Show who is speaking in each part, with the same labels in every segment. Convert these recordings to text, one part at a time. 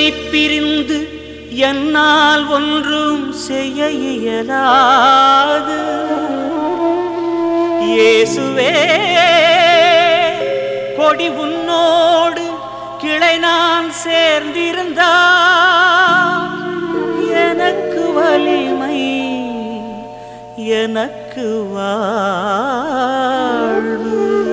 Speaker 1: பிரிந்து என்னால் ஒன்றும் செய்ய இயலாது இயேசுவே கொடி உன்னோடு கிளை நான் சேர்ந்திருந்தால் எனக்கு வலிமை எனக்கு வாழ்வு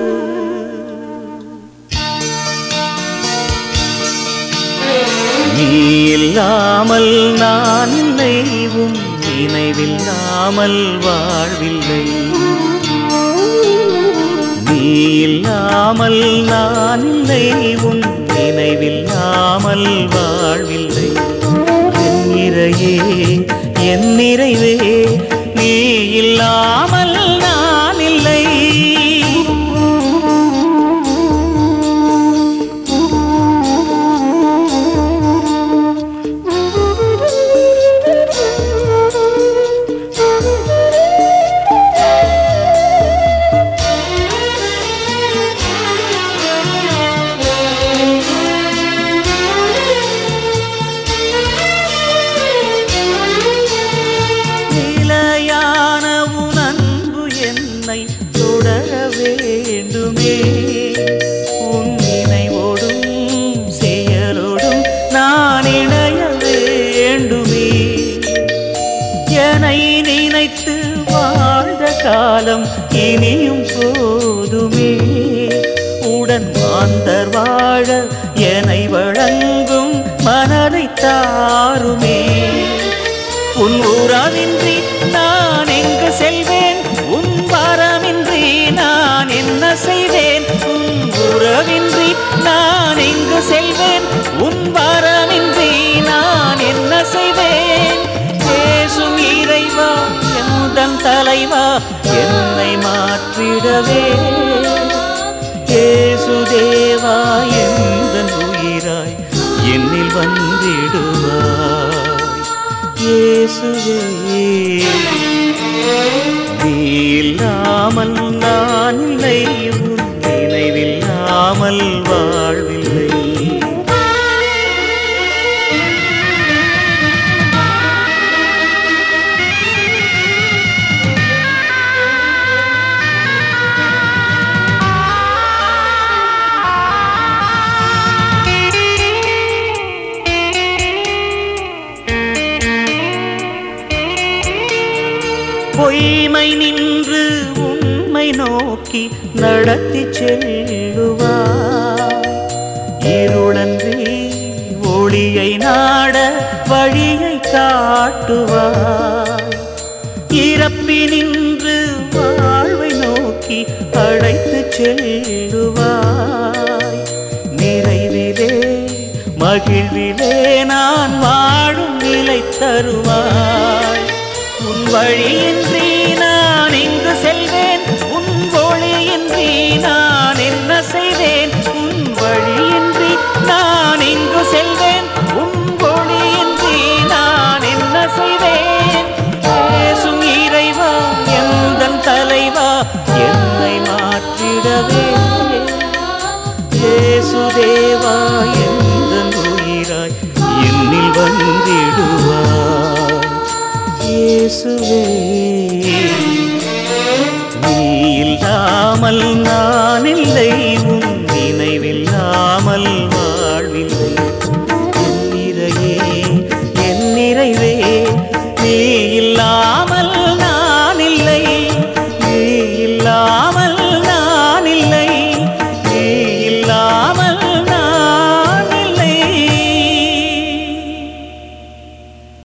Speaker 1: நீ இல்லாமல் நான் இல்லை உன் நினைவில்லாமல் வாழ்வில்லை நீ இல்லாமல் நான் இல்லை உன் நினைவில்லாமல் வாழ்வில்லை என் இறையே என் நிறைவே நீ இல்லாமல் நான் இல்லை நிலையான உன் அன்பு என்னை தொடர வேண்டுமே உன் நினைவோடும் செயலோடும் நான் இணைய வேண்டுமே என்னை நினைத்து வாழ்ந்த காலம் இனியும் போதுமே உடன் மாந்தர் வாழ என்னை வழங்கும் மனதை தாருமே உன் உறவின்றி நான் எங்கு செல்வேன் உன் வரமின்றி நான் என்ன செய்வேன் உன் உறவின்றி நான் எங்கு செல்வேன் உன் வரமின்றி நான் என்ன செய்வேன் பேசும் இறைவா எந்தன் தலைவா என்னை மாற்றிடவே ஏசுதேவா எந்தன் உயிராய் என்னில் வந்திடுவாய் இயேசுவே நீ இல்லாமல் நான் இல்லை உன் நினைவில்லாமல் வாழ்வில்லை பொய்மை நின்று உண்மை நோக்கி நடத்தி செல்லுவார் இருளன்றி ஒளியை நாட வழியை காட்டுவார் இறப்பினின்று வாழ்வை நோக்கி அழைத்து செல்லுவாய் நிறைவிலே மகிழ்விலே நான் வாழும் நிலை தருவாய் உன் வழியின்றி நான் எங்கு செல்வேன் உன் ஒளியின்றி நான் என்ன செய்வேன் உன் வழியின்றி நான் எங்கு செல்வேன் உன் ஒளியின்றி நான் என்ன செய்வேன் பேசும் இறைவா எந்தன் தலைவா என்னை மாற்றிடவே ஏசுதேவா எந்தன் உயிராய் என்னில் வந்திடுவாய் இயேசுவே நீ இல்லாமல் நான் இல்லை